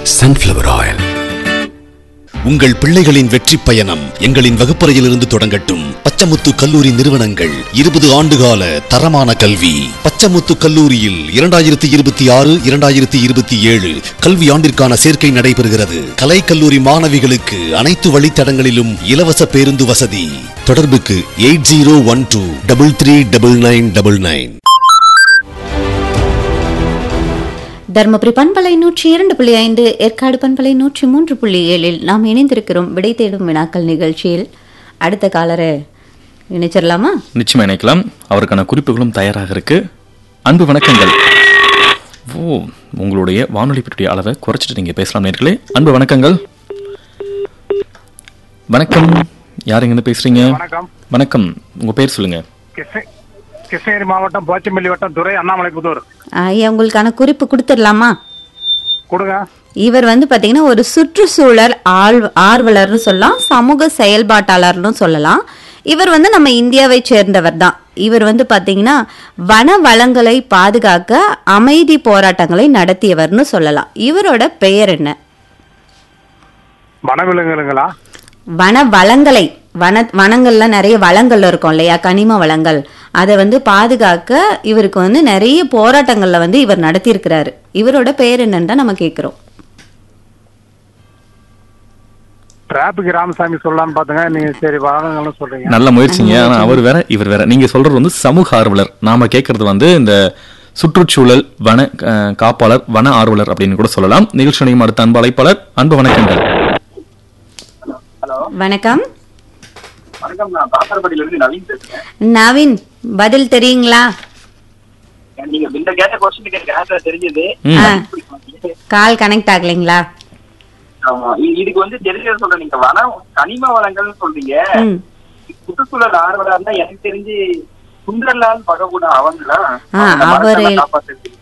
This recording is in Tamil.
சன்ஃப்ளவர் ஆயில் உங்கள் பிள்ளைகளின் வெற்றி பயணம் எங்களின் வகுப்பறையிலிருந்து தொடங்கட்டும் பச்சமுத்து கல்லூரி நிறுவனங்கள் இருபது ஆண்டுகால தரமான கல்வி பச்சமுத்து கல்லூரியில் இரண்டாயிரத்தி இருபத்தி ஆறு இரண்டாயிரத்தி இருபத்தி ஏழு கல்வி ஆண்டிற்கான சேர்க்கை நடைபெறுகிறது கலை கல்லூரி மாணவிகளுக்கு அனைத்து வழித்தடங்களிலும் இலவச பேருந்து வசதி தொடர்புக்கு eight zero one two double three double nine double nine Dharmapuri பண்பலை நூற்றி இரண்டு புள்ளி ஐந்து ஏற்காடு பண்பலை நூற்றி மூன்று புள்ளி ஏழில் நாம் இணைந்திருக்கிறோம் விடை தேடும் வினாக்கள் நிகழ்ச்சியில் அடுத்த காலரை இணைச்சிடலாமா நிச்சயமா இணைக்கலாம் அவருக்கான குறிப்புகளும் தயாராக இருக்கு அன்பு வணக்கங்கள் ஓ உங்களுடைய வானொலி பெட்டிய அளவை குறைச்சிட்டு நீங்க பேசலாம் நேர்களே அன்பு வணக்கங்கள் வணக்கம் யார் எங்க இருந்து பேசுறீங்க வணக்கம் வணக்கம் உங்க பேர் சொல்லுங்க கிருஷ்ண கிருஷ்ணகிரி மாவட்டம் போச்சம்பள்ளி வட்டம் துறை அண்ணாமலை புதூர் ஐயா உங்களுக்கான குறிப்பு கொடுத்துடலாமா கொடுங்க இவர் வந்து பாத்தீங்கன்னா ஒரு சுற்றுச்சூழல் ஆள் ஆர்வலர்னு சொல்லலாம் சமூக செயல்பாட்டாளர்னு சொல்லலாம் இவர் வந்து நம்ம இந்தியாவை சேர்ந்தவர் தான் இவர் வந்து பாத்தீங்கன்னா வன வளங்களை பாதுகாக்க அமைதி போராட்டங்களை நடத்தியவர்னு சொல்லலாம் இவரோட பெயர் என்ன வனவிலங்குகளா வன வளங்களை வன வனங்கள்ல நிறைய வளங்கள் இருக்கும் இல்லையா கனிம வளங்கள் அதை வந்து பாதுகாக்க இவருக்கு வந்து நிறைய போராட்டங்கள்ல வந்து இவர் நடத்தியிருக்கிறாரு இவரோட பெயர் என்னன்னு தான் நம்ம கேட்கிறோம் டிராபிக் ராமசாமி சொல்லலாம்னு பாத்துங்க நீங்க சரி வளங்கள்னு சொல்றீங்க நல்ல முயற்சிங்க ஆனா அவர் வேற இவர் வேற நீங்க சொல்றது வந்து சமூக ஆர்வலர் நாம கேட்கறது வந்து இந்த சுற்றுச்சூழல் வன அஹ், காப்பாளர் வன ஆர்வலர் அப்படின்னு கூட சொல்லலாம் நிகழ்ச்சி நிலையம் அடுத்த அன்பு அழைப்பாளர் அன்பு வணக்கங்கள் வணக்கம் வணக்கம் நான் பாசரப்பட்டியில இருந்து நவீன் பேசுறேன் நவீன் பதில் தெரியுங்களா நீங்க இந்த கேட்ட கொஸ்டினுக்கு எனக்கு ஆன்சர் தெரிஞ்சது ஆ, கால் கனெக்ட் ஆகலைங்களா ஆமா இ- இதுக்கு வந்து தெரிஞ்சது சொல்றேன் நீங்க வனம் கனிம வளங்கள்னு சொல்றீங்க ம் சுற்றுச்சூழல் ஆர்வலர்னா எனக்கு தெரிஞ்சு சுந்தர்லால் பககுடா அவங்களா ஆ, அவங்க மரத்தெல்லாம் அவரு- காப்பாத்துறது